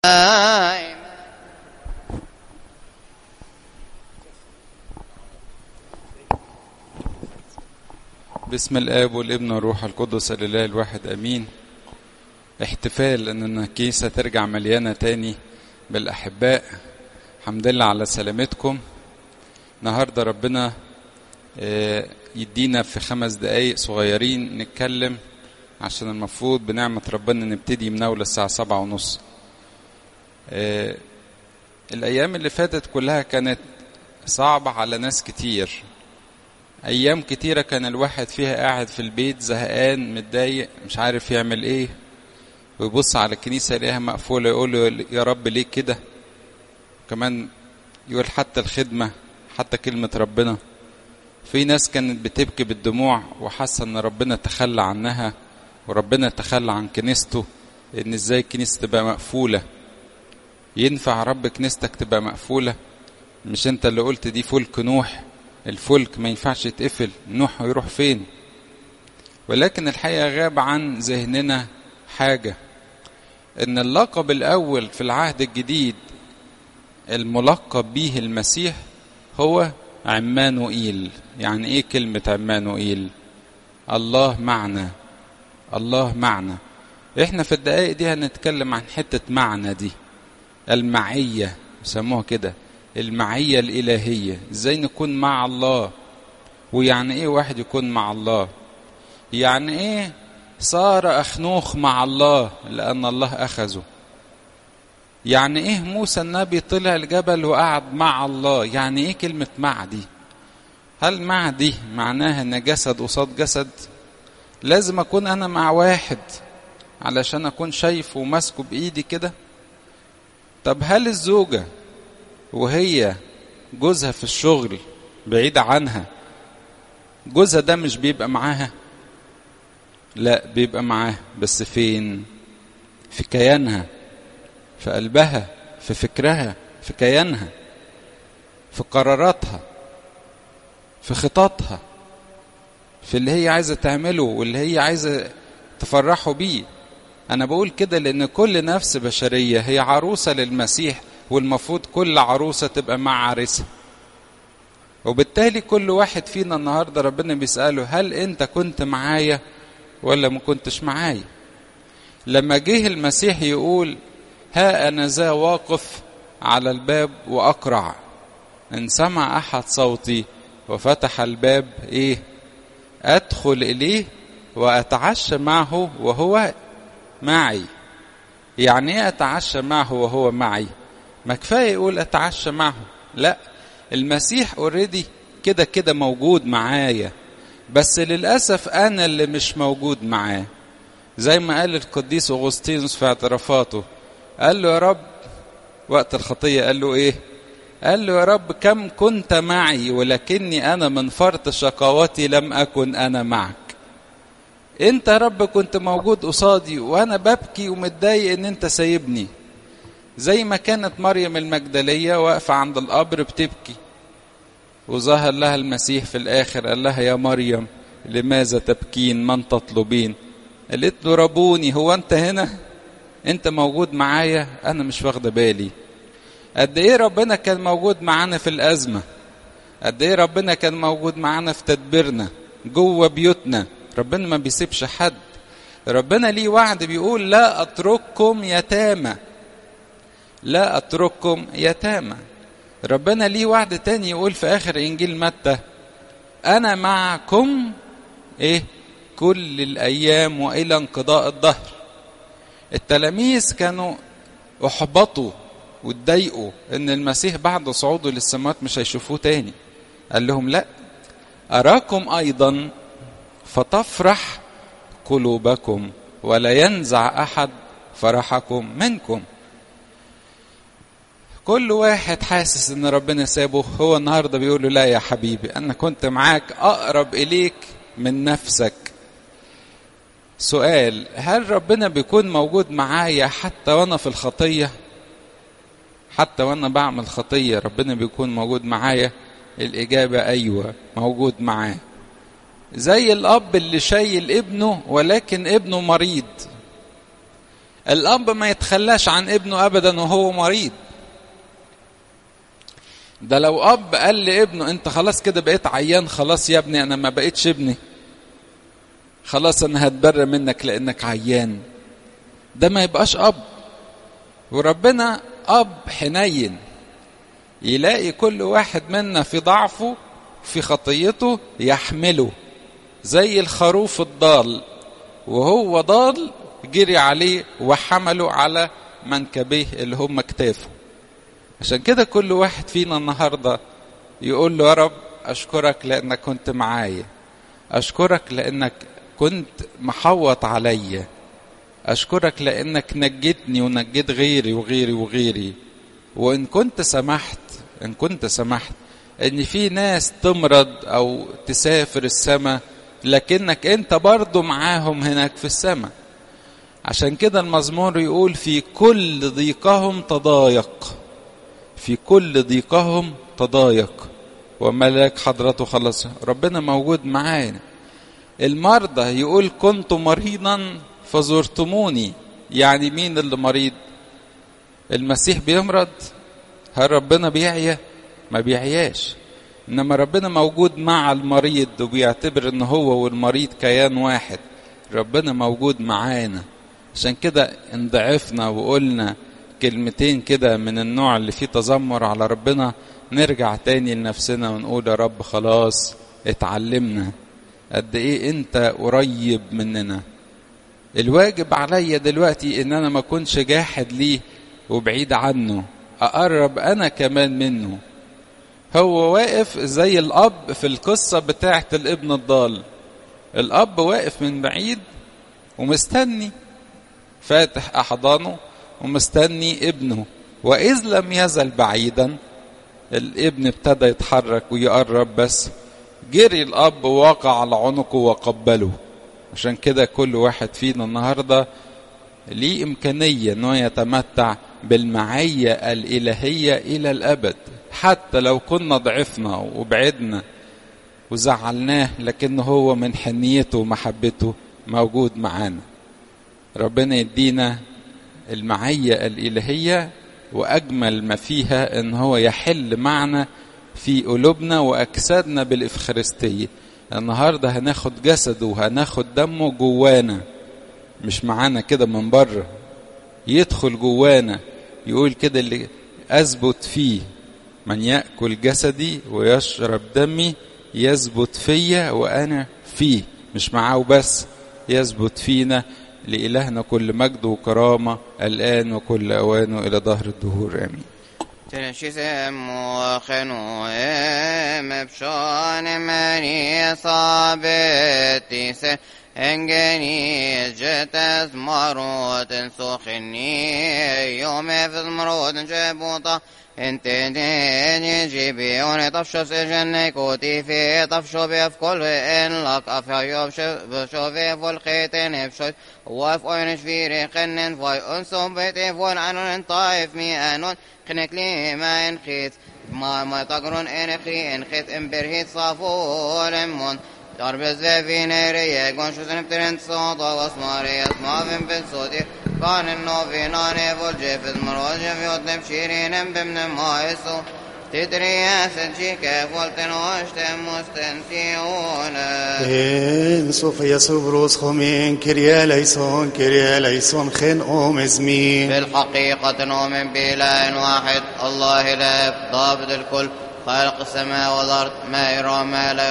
باسم الاب والابن والروح القدس الاله الواحد امين احتفال ان الكنيسه ترجع مليانه تاني بالاحباء الحمد لله على سلامتكم النهارده ربنا يدينا في خمس دقايق صغيرين نتكلم عشان المفروض بنعمة ربنا نبتدي من أول الساعة سبعة ونص الأيام اللي فاتت كلها كانت صعبة على ناس كتير أيام كتيرة كان الواحد فيها قاعد في البيت زهقان متضايق مش عارف يعمل إيه ويبص على الكنيسة يلاقيها مقفولة يقول له يا رب ليه كده كمان يقول حتى الخدمة حتى كلمة ربنا في ناس كانت بتبكي بالدموع وحاسة ان ربنا تخلى عنها وربنا تخلى عن كنيسته ان ازاي الكنيسة تبقى مقفولة ينفع رب كنيستك تبقى مقفولة مش انت اللي قلت دي فلك نوح الفلك ما ينفعش يتقفل نوح يروح فين ولكن الحقيقة غاب عن ذهننا حاجة ان اللقب الاول في العهد الجديد الملقب به المسيح هو عمانوئيل يعني ايه كلمة عمانوئيل الله معنا الله معنا احنا في الدقائق دي هنتكلم عن حتة معنى دي المعية يسموها كده المعية الإلهية ازاي نكون مع الله ويعني ايه واحد يكون مع الله يعني ايه صار أخنوخ مع الله لأن الله أخذه يعني ايه موسى النبي طلع الجبل وقعد مع الله يعني ايه كلمة مع دي هل مع دي معناها ان جسد قصاد جسد لازم اكون انا مع واحد علشان اكون شايفه وماسكه بايدي كده طب هل الزوجة وهي جوزها في الشغل بعيد عنها جوزها ده مش بيبقى معاها لا بيبقى معاها بس فين في كيانها في قلبها في فكرها في كيانها في قراراتها في خططها في اللي هي عايزة تعمله واللي هي عايزة تفرحه بيه أنا بقول كده لأن كل نفس بشرية هي عروسة للمسيح والمفروض كل عروسة تبقى مع عريسها وبالتالي كل واحد فينا النهاردة ربنا بيسأله هل أنت كنت معايا ولا ما كنتش معايا لما جه المسيح يقول ها أنا ذا واقف على الباب وأقرع إن سمع أحد صوتي وفتح الباب إيه أدخل إليه وأتعشى معه وهو معي يعني إيه أتعشى معه وهو معي ما كفاية يقول أتعشى معه لا المسيح اوريدي كده كده موجود معايا بس للأسف أنا اللي مش موجود معاه زي ما قال القديس أغسطينوس في اعترافاته قال له يا رب وقت الخطية قال له ايه قال له يا رب كم كنت معي ولكني انا من فرط شقاوتي لم اكن انا معك انت يا رب كنت موجود قصادي وانا ببكي ومتضايق ان انت سايبني زي ما كانت مريم المجدلية واقفة عند القبر بتبكي وظهر لها المسيح في الاخر قال لها يا مريم لماذا تبكين من تطلبين قالت له ربوني هو انت هنا انت موجود معايا انا مش واخده بالي قد ايه ربنا كان موجود معانا في الازمه قد ايه ربنا كان موجود معانا في تدبيرنا جوه بيوتنا ربنا ما بيسيبش حد ربنا ليه وعد بيقول لا اترككم يتامى لا اترككم يتامى ربنا ليه وعد تاني يقول في اخر انجيل متى انا معكم ايه كل الايام والى انقضاء الدهر التلاميذ كانوا احبطوا واتضايقوا ان المسيح بعد صعوده للسماوات مش هيشوفوه تاني قال لهم لا اراكم ايضا فتفرح قلوبكم ولا ينزع احد فرحكم منكم كل واحد حاسس ان ربنا سابه هو النهارده بيقول له لا يا حبيبي انا كنت معاك اقرب اليك من نفسك سؤال هل ربنا بيكون موجود معايا حتى وانا في الخطيه حتى وانا بعمل خطيه ربنا بيكون موجود معايا الاجابه ايوه موجود معاه زي الاب اللي شايل ابنه ولكن ابنه مريض الاب ما يتخلاش عن ابنه ابدا وهو مريض ده لو اب قال لابنه انت خلاص كده بقيت عيان خلاص يا ابني انا ما بقيتش ابني خلاص انا هتبرى منك لانك عيان ده ما يبقاش اب وربنا اب حنين يلاقي كل واحد منا في ضعفه في خطيته يحمله زي الخروف الضال وهو ضال جري عليه وحمله على منكبيه اللي هم كتافه عشان كده كل واحد فينا النهارده يقول له يا رب اشكرك لانك كنت معايا اشكرك لانك كنت محوط عليا اشكرك لانك نجيتني ونجيت غيري وغيري وغيري وان كنت سمحت ان كنت سمحت ان في ناس تمرض او تسافر السماء لكنك انت برضو معاهم هناك في السماء عشان كده المزمور يقول في كل ضيقهم تضايق في كل ضيقهم تضايق وملاك حضرته خلص ربنا موجود معانا المرضى يقول كنت مريضا فزرتموني يعني مين اللي مريض المسيح بيمرض هل ربنا بيعيا ما بيعياش انما ربنا موجود مع المريض وبيعتبر ان هو والمريض كيان واحد ربنا موجود معانا عشان كده ان ضعفنا وقلنا كلمتين كده من النوع اللي فيه تذمر على ربنا نرجع تاني لنفسنا ونقول يا رب خلاص اتعلمنا قد ايه انت قريب مننا الواجب عليا دلوقتي ان انا ما اكونش جاحد ليه وبعيد عنه اقرب انا كمان منه هو واقف زي الاب في القصه بتاعه الابن الضال الاب واقف من بعيد ومستني فاتح احضانه ومستني ابنه واذ لم يزل بعيدا الابن ابتدى يتحرك ويقرب بس جري الاب ووقع على عنقه وقبله عشان كده كل واحد فينا النهارده ليه امكانيه انه يتمتع بالمعيه الالهيه الى الابد حتى لو كنا ضعفنا وبعدنا وزعلناه لكن هو من حنيته ومحبته موجود معانا ربنا يدينا المعيه الالهيه واجمل ما فيها ان هو يحل معنا في قلوبنا واجسادنا بالافخارستيه النهارده هناخد جسده وهناخد دمه جوانا مش معانا كده من بره يدخل جوانا يقول كده اللي اثبت فيه من ياكل جسدي ويشرب دمي يثبت فيا وانا فيه مش معاه وبس يثبت فينا لإلهنا كل مجد وكرامة الآن وكل أوان إلى ظهر الدهور آمين تنشسم وخنو مبشان مني صابتيس انجني جتز مروت سخني يوم في مروت جبوطة انت ديني جيبي وني طفشو سجن كوتي في طفشو بيف كل ان لك افيا بشو في فالخيتين بشو وف اوين شفيري خنن فاي انسو بيتي فون عنون طايف مي انون خنك لي ما انخيت ما ما تقرون ان خي ان خيت ان برهيت صافون مون درب الزفين ريا قون شو سنبترن صوتا واسماري اسما فين بالصوتي كان النوفيناني فالجيف مروج في وطن بشيرين بمن مايسو تدري يا سنشي كيف ولتن واشتم مستنسيون إن صوفيا يسوبروس خمين كريا ليسون كريا ليسون خن أوم زمين في الحقيقة نؤمن بإله واحد الله لا ضابط الكل خالق السماء والأرض ما يرى ما لا